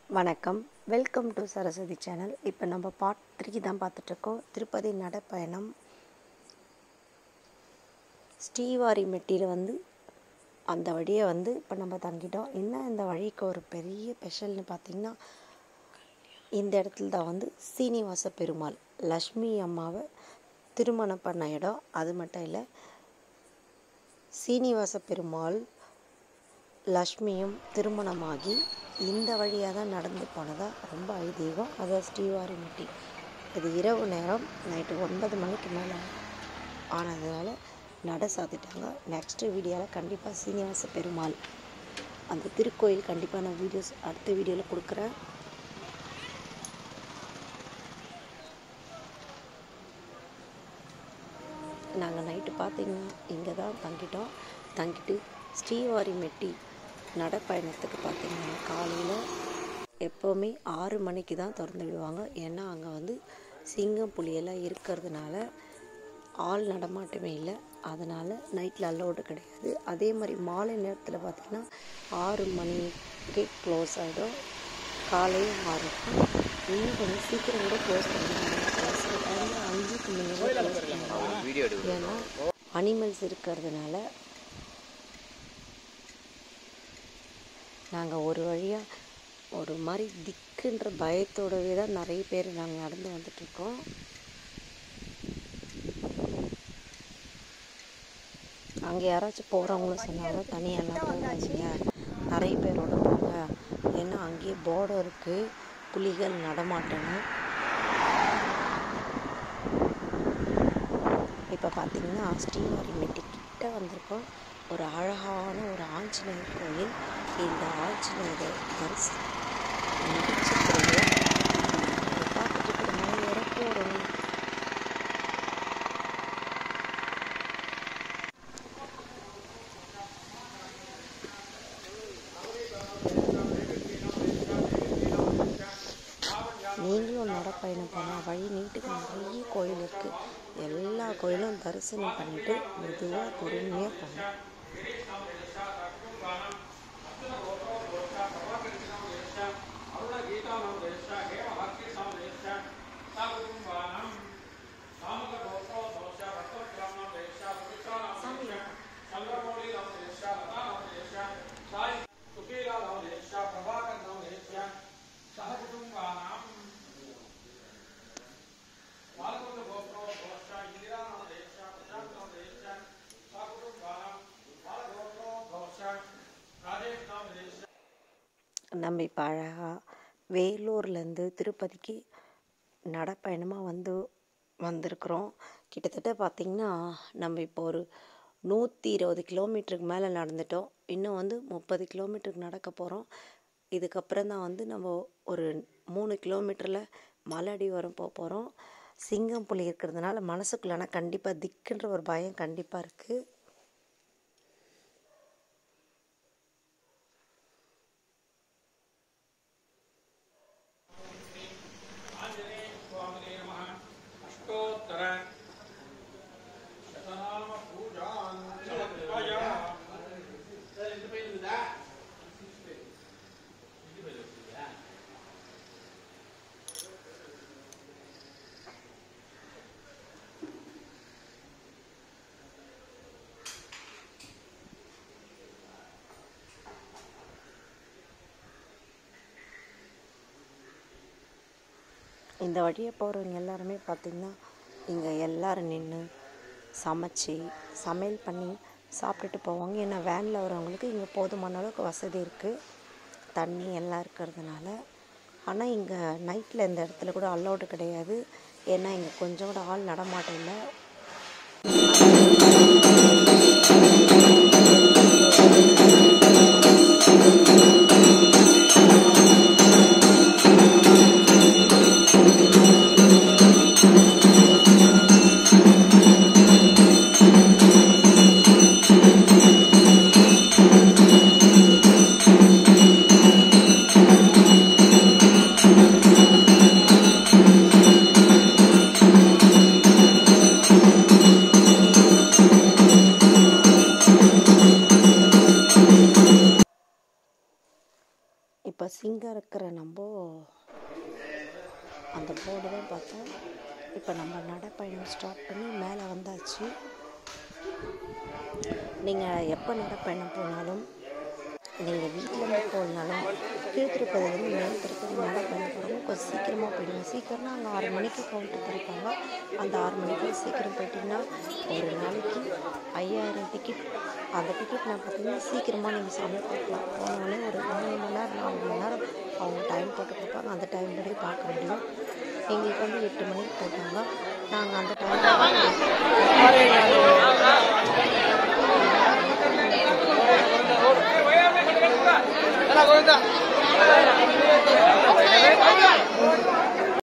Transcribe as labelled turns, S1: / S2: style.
S1: வணக்கம் welcome to Saraswati channel இப்போ நம்ம பார்ட் த்ரீ தான் பார்த்துட்ருக்கோம் திருப்பதி நடைப்பயணம் ஸ்ரீவாரி மெட்டியில் வந்து அந்த வழியை வந்து இப்போ நம்ம தங்கிட்டோம் என்ன இந்த வழிக்கு ஒரு பெரிய ஸ்பெஷல்னு பார்த்திங்கன்னா இந்த இடத்துல தான் வந்து சீனிவாச பெருமாள் லக்ஷ்மி அம்மாவை திருமணம் பண்ண இடம் அது மட்டும் இல்லை சீனிவாச பெருமாள் லக்ஷ்மியும் திருமணமாகி இந்த வழியாக தான் நடந்து போனதா ரொம்ப ஐதீகம் அதாவது ஸ்ரீவாரிமுட்டி இது இரவு நேரம் நைட்டு ஒன்பது மணிக்கு மேலே ஆனதுனால நட சாத்திட்டாங்க நெக்ஸ்ட்டு வீடியோவில் கண்டிப்பாக சீனிவாச பெருமாள் அந்த திருக்கோயில் கண்டிப்பாக நான் வீடியோஸ் அடுத்த வீடியோவில் கொடுக்குறேன் நாங்கள் நைட்டு பார்த்தீங்கன்னா இங்கே தான் தங்கிட்டோம் தங்கிட்டு ஸ்ரீவாரிமெட்டி நடைப்பயணத்துக்கு பார்த்தீங்கன்னா காலையில் எப்போவுமே ஆறு மணிக்கு தான் திறந்து விடுவாங்க ஏன்னா அங்கே வந்து சிங்கம் புலியெல்லாம் இருக்கிறதுனால ஆள் நடமாட்டமே இல்லை அதனால் நைட்டில் அலோடு கிடையாது அதே மாதிரி மாலை நேரத்தில் பார்த்திங்கன்னா ஆறு மணிக்கே க்ளோஸ் ஆகிடும் காலையும் ஆறு இன்னும் கொஞ்சம் சீக்கிரம் கூட க்ளோஸ் பண்ணிடுவாங்க சில டைமில் அஞ்சுக்கு முன்னே க்ளோஸ் பண்ணுவாங்க ஏன்னா அனிமல்ஸ் இருக்கிறதுனால நாங்கள் ஒரு வழியாக ஒரு மாதிரி திக்குன்ற பயத்தோடவே தான் நிறைய பேர் நாங்கள் நடந்து வந்துட்ருக்கோம் அங்கே யாராச்சும் போகிறவங்களும் சொன்னாங்க தனியெல்லாம் போகாதீங்க நிறைய பேரோட போங்க ஏன்னா அங்கேயே போர்டும் இருக்குது புலிகள் நடமாட்டணும் இப்போ பார்த்தீங்கன்னா ஸ்ரீவாரிமெட்டி கிட்ட வந்திருக்கோம் ஒரு அழகான ஒரு ஆஞ்சநேயர் கோயில் இந்த ஆஞ்சநேயர் தரிசி முடிச்ச பிறகு பார்த்துட்டு இருக்கிற மாதிரி வர போகிறோம் நீங்களும் நடைப்பயணம் போனால் வழி நீட்டுக்கு நிறைய கோயில் இருக்குது எல்லா கோயிலும் தரிசனம் பண்ணிவிட்டு மெதுவாக பொறுமையாக போகணும் நம்ம இப்போ அழகாக வேலூர்லேருந்து திருப்பதிக்கு நடைப்பயணமாக வந்து வந்திருக்கிறோம் கிட்டத்தட்ட பார்த்திங்கன்னா நம்ம இப்போ ஒரு நூற்றி இருபது கிலோமீட்டருக்கு மேலே நடந்துட்டோம் இன்னும் வந்து முப்பது கிலோமீட்டருக்கு நடக்க போகிறோம் இதுக்கப்புறம் தான் வந்து நம்ம ஒரு மூணு கிலோமீட்டரில் மலை அடிவாரம் போக போகிறோம் சிங்கம் புலி இருக்கிறதுனால மனசுக்குள்ளனா கண்டிப்பாக திக்குன்ற ஒரு பயம் கண்டிப்பாக இருக்குது
S2: अष्टोत्तर शतनाम पूजान् समर्पया
S1: இந்த வழியை போகிறவங்க எல்லாருமே பார்த்திங்கன்னா இங்கே எல்லோரும் நின்று சமைச்சு சமையல் பண்ணி சாப்பிட்டுட்டு போவாங்க ஏன்னா வேனில் வரவங்களுக்கு இங்கே போதுமான அளவுக்கு வசதி இருக்குது தண்ணி எல்லாம் இருக்கிறதுனால ஆனால் இங்கே நைட்டில் இந்த இடத்துல கூட அலௌடு கிடையாது ஏன்னா இங்கே கொஞ்சம் கூட ஆள் நடமாட்டம் இல்லை இப்போ சிங்கம் இருக்கிற நம்ம அந்த போர்டு தான் பார்த்தோம் இப்போ நம்ம நடைப்பயணம் ஸ்டார்ட் பண்ணி மேலே வந்தாச்சு நீங்கள் எப்போ நடைப்பயணம் போனாலும் நீங்கள் வீட்டிலேருந்து போனாலும் கீழ்த்திருப்பதிலேருந்து மேல் திருப்பதி நடைப்பயணம் போனாலும் கொஞ்சம் சீக்கிரமாக போயிடுங்க சீக்கிரம்னா அங்கே ஆறு மணிக்கு கவுண்டர் திறப்பாங்க அந்த ஆறு மணிக்கு சீக்கிரம் போயிட்டீங்கன்னா ஒரு நாளைக்கு ஐயாயிரம் டிக்கெட் அந்த டிக்கெட் நான் பார்த்தீங்கன்னா சீக்கிரமாக நீங்கள் சாமி பார்க்கலாம் போனோடனே ஒரு மூணு மணி நேரம் நாலு மணி நேரம் அவங்க டைம் போட்டு கொடுப்பாங்க அந்த டைம் படி பார்க்க முடியும் எங்களுக்கு வந்து எட்டு மணிக்கு போட்டாங்க நாங்கள் அந்த டைம்
S2: Hola,